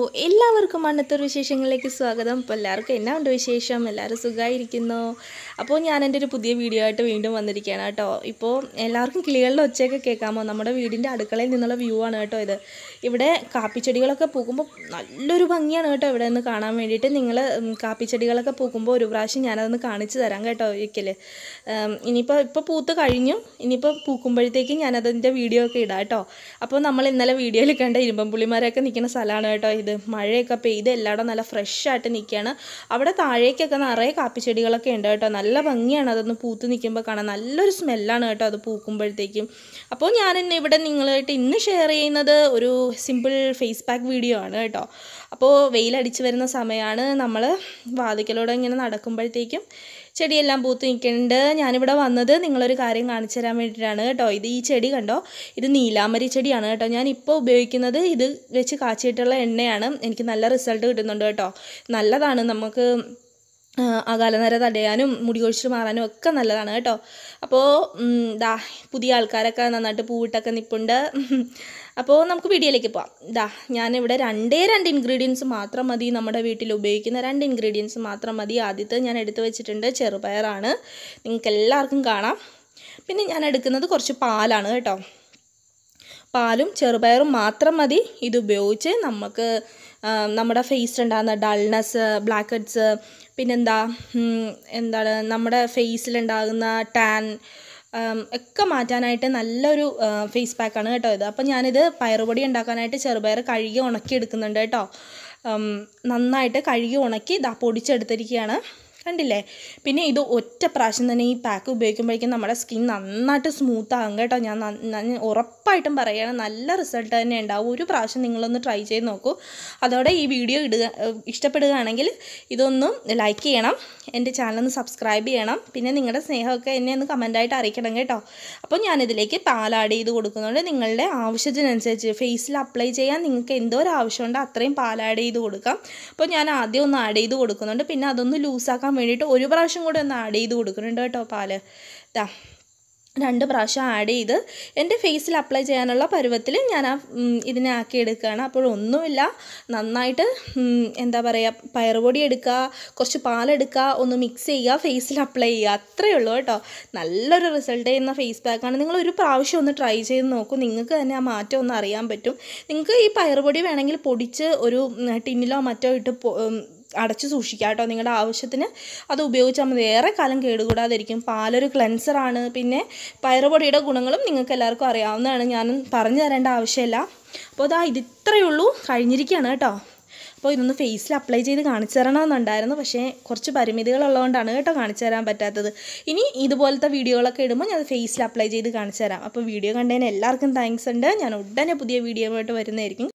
എല്ലാവർക്കും മണ്ണത്തൂർ വിശേഷങ്ങളിലേക്ക് സ്വാഗതം അപ്പോൾ എല്ലാവർക്കും എന്നാ ഉണ്ട് വിശേഷം എല്ലാവരും സുഖമായിരിക്കുന്നു അപ്പോൾ ഞാൻ എൻ്റെ ഒരു പുതിയ വീഡിയോ ആയിട്ട് വീണ്ടും വന്നിരിക്കുകയാണ് കേട്ടോ ഇപ്പോൾ എല്ലാവർക്കും കിളികളുടെ ഒച്ചയൊക്കെ കേൾക്കാമോ നമ്മുടെ വീടിൻ്റെ അടുക്കളയിൽ നിന്നുള്ള വ്യൂ ആണ് കേട്ടോ ഇത് ഇവിടെ കാപ്പിച്ചെടികളൊക്കെ പൂക്കുമ്പോൾ നല്ലൊരു ഭംഗിയാണ് കേട്ടോ ഇവിടെ നിന്ന് കാണാൻ വേണ്ടിയിട്ട് നിങ്ങൾ കാപ്പിച്ചെടികളൊക്കെ പൂക്കുമ്പോൾ ഒരു പ്രാവശ്യം ഞാനതൊന്ന് കാണിച്ചു തരാം കേട്ടോ ഒരിക്കൽ ഇനിയിപ്പോൾ ഇപ്പോൾ പൂത്ത് കഴിഞ്ഞു ഇനിയിപ്പോൾ പൂക്കുമ്പോഴത്തേക്കും ഞാനതിൻ്റെ വീഡിയോ ഒക്കെ ഇടാം കേട്ടോ അപ്പോൾ നമ്മൾ ഇന്നലെ വീഡിയോയിൽ കണ്ട ഇരുമ്പമ്പുള്ളിമാരൊക്കെ നിൽക്കുന്ന സ്ഥലമാണ് കേട്ടോ ഇത് മഴയൊക്കെ പെയ്ത് എല്ലായിടും നല്ല ഫ്രഷ് ആയിട്ട് നിൽക്കുകയാണ് അവിടെ താഴേക്കൊക്കെ നിറയെ കാപ്പിച്ചെടികളൊക്കെ ഉണ്ട് കേട്ടോ നല്ല ഭംഗിയാണ് അതൊന്ന് പൂത്ത് നിൽക്കുമ്പോൾ കാണാൻ നല്ലൊരു സ്മെല്ലാണ് കേട്ടോ അത് പൂക്കുമ്പോഴത്തേക്കും അപ്പോൾ ഞാൻ ഇന്ന് ഇവിടെ നിങ്ങളായിട്ട് ഇന്ന് ഷെയർ ചെയ്യുന്നത് ഒരു സിമ്പിൾ ഫേസ് പാക്ക് വീഡിയോ ആണ് കേട്ടോ അപ്പോൾ വെയിലടിച്ച് വരുന്ന സമയമാണ് നമ്മൾ വാതിക്കലൂടെ ഇങ്ങനെ നടക്കുമ്പോഴത്തേക്കും ചെടിയെല്ലാം പൂത്ത് നിൽക്കുന്നുണ്ട് ഞാനിവിടെ വന്നത് നിങ്ങളൊരു കാര്യം കാണിച്ചു തരാൻ വേണ്ടിയിട്ടാണ് കേട്ടോ ഇത് ഈ ചെടി കണ്ടോ ഇത് നീലാമരി ചെടിയാണ് കേട്ടോ ഞാൻ ഇപ്പോൾ ഉപയോഗിക്കുന്നത് ഇത് വെച്ച് കാച്ചിട്ടുള്ള എണ്ണയാണ് എനിക്ക് നല്ല റിസൾട്ട് കിട്ടുന്നുണ്ട് കേട്ടോ നല്ലതാണ് നമുക്ക് അകാലനര തടയാനും മുടി കൊഴിച്ചിൽ മാറാനും ഒക്കെ നല്ലതാണ് കേട്ടോ അപ്പോൾ ദാ പുതിയ ആൾക്കാരൊക്കെ നന്നായിട്ട് പൂവിട്ടൊക്കെ നിൽപ്പുണ്ട് അപ്പോൾ നമുക്ക് വീഡിയോയിലേക്ക് പോവാം ദാ ഞാനിവിടെ രണ്ടേ രണ്ട് ഇൻഗ്രീഡിയൻസ് മാത്രം മതി നമ്മുടെ വീട്ടിൽ ഉപയോഗിക്കുന്ന രണ്ട് ഇൻഗ്രീഡിയൻസ് മാത്രം മതി ആദ്യത്തെ ഞാൻ എടുത്തു വെച്ചിട്ടുണ്ട് ചെറുപയറാണ് നിങ്ങൾക്ക് എല്ലാവർക്കും കാണാം പിന്നെ ഞാൻ എടുക്കുന്നത് കുറച്ച് പാലാണ് കേട്ടോ പാലും ചെറുപയറും മാത്രം മതി ഇത് ഉപയോഗിച്ച് നമുക്ക് നമ്മുടെ ഫേസിലുണ്ടാകുന്ന ഡൾനെസ് ബ്ലാക്ക് ഹെഡ്സ് പിന്നെന്താ എന്താണ് നമ്മുടെ ഫേസിലുണ്ടാകുന്ന ടാൻ ഒക്കെ മാറ്റാനായിട്ട് നല്ലൊരു ഫേസ് പാക്കാണ് കേട്ടോ ഇത് അപ്പം ഞാനിത് പയറുപൊടി ഉണ്ടാക്കാനായിട്ട് ചെറുപയർ കഴുകി ഉണക്കി എടുക്കുന്നുണ്ട് കേട്ടോ നന്നായിട്ട് കഴുകി ഉണക്കി ഇതാ പൊടിച്ചെടുത്തിരിക്കുകയാണ് കണ്ടില്ലേ പിന്നെ ഇത് ഒറ്റ പ്രാവശ്യം തന്നെ ഈ പാക്ക് ഉപയോഗിക്കുമ്പോഴേക്കും നമ്മുടെ സ്കിൻ നന്നായിട്ട് സ്മൂത്ത് ആകും കേട്ടോ ഞാൻ ഉറപ്പായിട്ടും പറയുകയാണ് നല്ല റിസൾട്ട് തന്നെ ഉണ്ടാവും ഒരു പ്രാവശ്യം നിങ്ങളൊന്ന് ട്രൈ ചെയ്ത് നോക്കൂ അതോടെ ഈ വീഡിയോ ഇടുക ഇഷ്ടപ്പെടുകയാണെങ്കിൽ ഇതൊന്നും ലൈക്ക് ചെയ്യണം എൻ്റെ ചാനൽ സബ്സ്ക്രൈബ് ചെയ്യണം പിന്നെ നിങ്ങളുടെ സ്നേഹമൊക്കെ എന്നെ ഒന്ന് കമൻറ്റായിട്ട് അറിയിക്കണം കേട്ടോ അപ്പോൾ ഞാനിതിലേക്ക് പാൽ ആഡ് ചെയ്ത് കൊടുക്കുന്നുണ്ട് നിങ്ങളുടെ ആവശ്യത്തിനനുസരിച്ച് ഫേസിൽ അപ്ലൈ ചെയ്യാൻ നിങ്ങൾക്ക് എന്തോ ഒരു ആവശ്യമുണ്ട് അത്രയും പാൽ ആഡ് ചെയ്ത് കൊടുക്കാം അപ്പോൾ ഞാൻ ആദ്യം ഒന്ന് ആഡ് ചെയ്ത് കൊടുക്കുന്നുണ്ട് പിന്നെ അതൊന്ന് ലൂസാക്കാൻ വേണ്ടിയിട്ട് ഒരു പ്രാവശ്യം കൂടെ ഒന്ന് ആഡ് ചെയ്ത് കൊടുക്കുന്നുണ്ട് കേട്ടോ പാല് ദാ രണ്ട് പ്രാവശ്യം ആഡ് ചെയ്ത് എൻ്റെ ഫേസിൽ അപ്ലൈ ചെയ്യാനുള്ള പരുവത്തിൽ ഞാൻ ആ ഇതിനെ ആക്കി എടുക്കുകയാണ് അപ്പോൾ ഒന്നുമില്ല നന്നായിട്ട് എന്താ പറയുക പയറുപൊടി എടുക്കുക കുറച്ച് പാലെടുക്കുക ഒന്ന് മിക്സ് ചെയ്യുക ഫേസിൽ അപ്ലൈ ചെയ്യുക അത്രയേ ഉള്ളൂ കേട്ടോ നല്ലൊരു റിസൾട്ട് ചെയ്യുന്ന ഫേസ് പാക്കാണ് നിങ്ങൾ ഒരു പ്രാവശ്യം ഒന്ന് ട്രൈ ചെയ്ത് നോക്കൂ നിങ്ങൾക്ക് തന്നെ ആ മാറ്റം ഒന്ന് അറിയാൻ പറ്റും നിങ്ങൾക്ക് ഈ പയറുപൊടി വേണമെങ്കിൽ പൊടിച്ച് ഒരു ടിന്നിലോ മറ്റോ ഇട്ട് അടച്ചു സൂക്ഷിക്കുക കേട്ടോ നിങ്ങളുടെ ആവശ്യത്തിന് അത് ഉപയോഗിച്ചാൽ മതി ഏറെ കാലം കേടുകൂടാതിരിക്കും പാലൊരു ക്ലെൻസറാണ് പിന്നെ പയറുപൊടിയുടെ ഗുണങ്ങളും നിങ്ങൾക്ക് എല്ലാവർക്കും അറിയാവുന്നതാണ് ഞാൻ പറഞ്ഞു തരേണ്ട ആവശ്യമില്ല അപ്പോൾ അതാ ഇത് ഇത്രയേ ഉള്ളൂ കഴിഞ്ഞിരിക്കുകയാണ് കേട്ടോ അപ്പോൾ ഇതൊന്ന് ഫേസിൽ അപ്ലൈ ചെയ്ത് കാണിച്ചു തരണമെന്നുണ്ടായിരുന്നു പക്ഷേ കുറച്ച് പരിമിതികളുള്ളതുകൊണ്ടാണ് കേട്ടോ കാണിച്ചു തരാൻ പറ്റാത്തത് ഇനി ഇതുപോലത്തെ വീഡിയോകളൊക്കെ ഇടുമ്പോൾ ഞാൻ ഫേസിൽ അപ്ലൈ ചെയ്ത് കാണിച്ചു തരാം അപ്പോൾ വീഡിയോ കണ്ടതിന് എല്ലാവർക്കും താങ്ക്സ് ഉണ്ട് ഞാൻ ഉടനെ പുതിയ വീഡിയോ ആയിട്ട് വരുന്നതായിരിക്കും